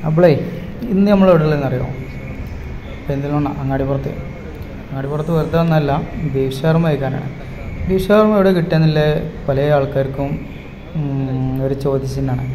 അപ്പോളേ ഇന്ന് നമ്മൾ എവിടെ ഉള്ളതെന്ന് പെരിന്തൽമണ്ണ അങ്ങാടിപ്പുറത്ത് അങ്ങാടിപ്പുറത്ത് വെറുതെ വന്നല്ല ബീഫ് ഷവർമ കഴിക്കാനാണ് ബീഫ് ഷവർമ എവിടെ കിട്ടുകയെന്നില്ല പല ആൾക്കാർക്കും ഉം, ഒരു ചോദ്യചിഹ്നമാണ്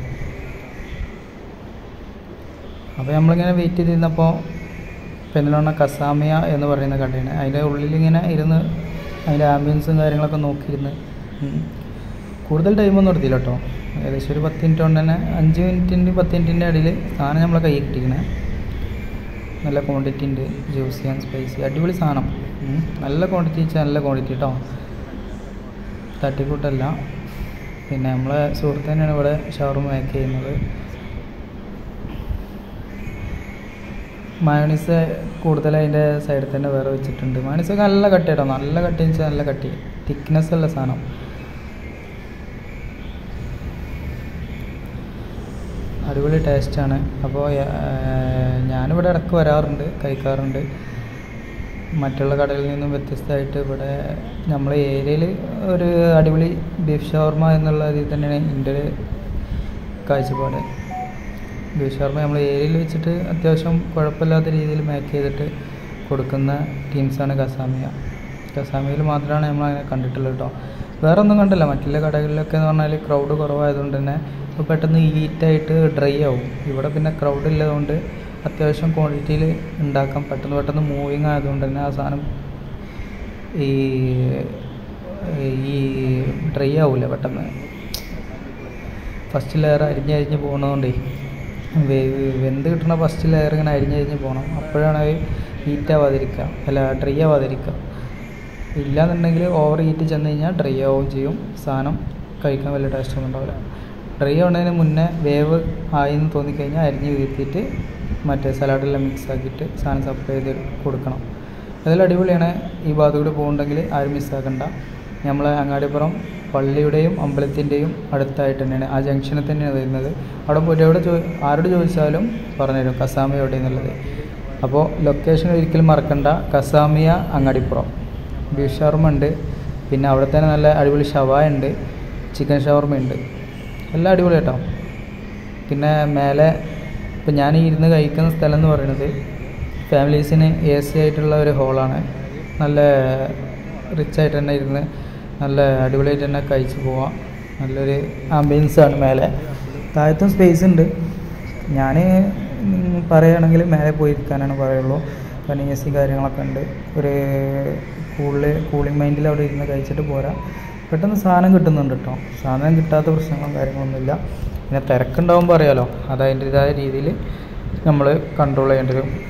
അപ്പോൾ നമ്മളിങ്ങനെ വെയിറ്റ് ചെയ്തിരുന്നപ്പോൾ പെരിന്തൽമണ്ണ കസാമിയ എന്ന് പറയുന്ന കടയാണ് അതിൻ്റെ ഉള്ളിലിങ്ങനെ ഇരുന്ന് അതിൻ്റെ ആംബിയൻസും കാര്യങ്ങളൊക്കെ നോക്കിയിരുന്ന് ഉം. കൂടുതൽ ടൈമൊന്നും എടുത്തില്ല കേട്ടോ ഏകദേശം ഒരു പത്ത് മിനിറ്റ് കൊണ്ട് തന്നെ അഞ്ച് മിനിറ്റിൻ്റെ പത്ത് മിനിറ്റിൻ്റെ ഇടയിൽ സാധനം നമ്മളെ കൈ കിട്ടിയിരിക്കണേ നല്ല ക്വാണ്ടിറ്റി ഉണ്ട് ജ്യൂസി ആൻഡ് സ്പൈസി അടിപൊളി സാധനം ഉം. നല്ല ക്വാണ്ടിറ്റി വെച്ചാൽ നല്ല ക്വാണ്ടിറ്റി കേട്ടോ തട്ടിക്കൂട്ടല്ല പിന്നെ നമ്മളെ സുഹൃത്ത് തന്നെയാണ് ഇവിടെ ഷവർമ മേക്ക് ചെയ്യുന്നത് മയോണീസ് കൂടുതൽ അതിൻ്റെ സൈഡിൽ തന്നെ വേറെ വെച്ചിട്ടുണ്ട് മയോണീസൊക്കെ നല്ല കട്ടി കേട്ടോ നല്ല കട്ടി വെച്ചാൽ നല്ല കട്ടി തിക്നെസ് ഉള്ള സാധനം അടിപൊളി ടേസ്റ്റാണ് അപ്പോൾ ഞാനിവിടെ ഇടയ്ക്ക് വരാറുണ്ട് കഴിക്കാറുണ്ട് മറ്റുള്ള കടകളിൽ നിന്നും വ്യത്യസ്തമായിട്ട് ഇവിടെ നമ്മളെ ഏരിയയിൽ ഒരു അടിപൊളി ബീഫ് ഷവർമ എന്നുള്ള ഇതിൽ തന്നെയാണ് എൻ്റെ ഒരു കാഴ്ചപ്പാട് ബീഫ് ഷവർമ നമ്മൾ ഏരിയയിൽ വെച്ചിട്ട് അത്യാവശ്യം കുഴപ്പമില്ലാത്ത രീതിയിൽ മേക്ക് ചെയ്തിട്ട് കൊടുക്കുന്ന ടീംസാണ് കസാമിയ കസാമിയയിൽ മാത്രമാണ് നമ്മൾ അങ്ങനെ കണ്ടിട്ടുള്ളത് കേട്ടോ വേറെ ഒന്നും കണ്ടില്ല മറ്റുള്ള കടകളിലൊക്കെ എന്ന് പറഞ്ഞാൽ ക്രൗഡ് കുറവായതുകൊണ്ട് തന്നെ ഇപ്പോൾ പെട്ടെന്ന് ഹീറ്റായിട്ട് ഡ്രൈ ആവും ഇവിടെ പിന്നെ ക്രൗഡ് ഇല്ലതുകൊണ്ട് അത്യാവശ്യം ക്വാണ്ടിറ്റിയിൽ ഉണ്ടാക്കാം പെട്ടെന്ന് പെട്ടെന്ന് മൂവിങ് ആയതുകൊണ്ട് തന്നെ ആ സാധനം ഈ ഈ ഡ്രൈ ആവില്ല പെട്ടെന്ന് ഫസ്റ്റ് ലെയർ അരിഞ്ഞ് അരിഞ്ഞ് പോകുന്നതുകൊണ്ടേ വേ- വെന്ത് കിട്ടുന്ന ഫസ്റ്റ് ലെയർ ഇങ്ങനെ അരിഞ്ഞ് അരിഞ്ഞ് പോകണം അപ്പോഴാണ് അത് ഹീറ്റ് ആവാതിരിക്കുക അല്ല ഡ്രൈ ആവാതിരിക്കുക ഇല്ലാന്നുണ്ടെങ്കിൽ ഓവർ ഹീറ്റ് ചെന്ന് കഴിഞ്ഞാൽ ഡ്രൈ ആവുകയും ചെയ്യും സാധനം കഴിക്കാൻ വലിയ ടേസ്റ്റ് ഒന്നും ഉണ്ടാവില്ല ഡ്രൈ ആവുന്നതിന് മുന്നേ വേവ് ആയി എന്ന് തോന്നിക്കഴിഞ്ഞാൽ അരിഞ്ഞ് വീഴ്ത്തിയിട്ട് മറ്റേ സലാഡെല്ലാം മിക്സ് ആക്കിയിട്ട് സാധനം സപ്ലൈ ചെയ്ത് കൊടുക്കണം അതിൽ അടിപൊളിയാണ് ഈ ഭാഗത്ത് കൂടി പോകുന്നുണ്ടെങ്കിൽ ആരും മിസ്സാക്കണ്ട നമ്മളെ അങ്ങാടിപ്പുറം പള്ളിയുടെയും അമ്പലത്തിൻ്റെയും അടുത്തായിട്ട് തന്നെയാണ് ആ ജംഗ്ഷനിൽ തന്നെയാണ് വരുന്നത് അവിടെ പോയിട്ട് എവിടെ ചോ ആരോട് ചോദിച്ചാലും പറഞ്ഞുതരും കസാമിയ എവിടെയെന്നുള്ളത് അപ്പോൾ ലൊക്കേഷൻ ഒരിക്കലും മറക്കണ്ട കസാമിയ അങ്ങാടിപ്പുറം ബീഫ് ഷവർമ ഉണ്ട് പിന്നെ അവിടെ തന്നെ നല്ല അടിപൊളി ഷവായ ഉണ്ട് ചിക്കൻ ഷവർമ ഉണ്ട് എല്ലാം അടിപൊളി കേട്ടോ പിന്നെ മേലെ ഇപ്പം ഞാൻ ഈ ഇരുന്ന് കഴിക്കുന്ന സ്ഥലം എന്ന് പറയുന്നത് ഫാമിലീസിന് എ സി ആയിട്ടുള്ള ഒരു ഹോളാണ് നല്ല റിച്ച് ആയിട്ട് തന്നെ ഇരുന്ന് നല്ല അടിപൊളിയായിട്ട് തന്നെ കഴിച്ച് പോവാം നല്ലൊരു ആംബിയൻസാണ് മേലെ താഴത്തും സ്പേസ് ഉണ്ട് ഞാൻ പറയുകയാണെങ്കിൽ മേലെ പോയിരിക്കാനാണ് പറയുള്ളൂ കാരണം എ സി കാര്യങ്ങളൊക്കെ ഉണ്ട് ഒരു കൂളിൽ കൂളിംഗ് മൈൻഡിൽ അവിടെ ഇരുന്ന് കഴിച്ചിട്ട് പോരാ പെട്ടെന്ന് സാധനം കിട്ടുന്നുണ്ട് കേട്ടോ സാധനം കിട്ടാത്ത പ്രശ്നങ്ങളും കാര്യങ്ങളൊന്നുമില്ല പിന്നെ തിരക്കുണ്ടാകുമ്പോൾ അറിയാലോ അത് അതിൻ്റെതായ രീതിയിൽ നമ്മൾ കൺട്രോൾ ചെയ്യേണ്ടി വരും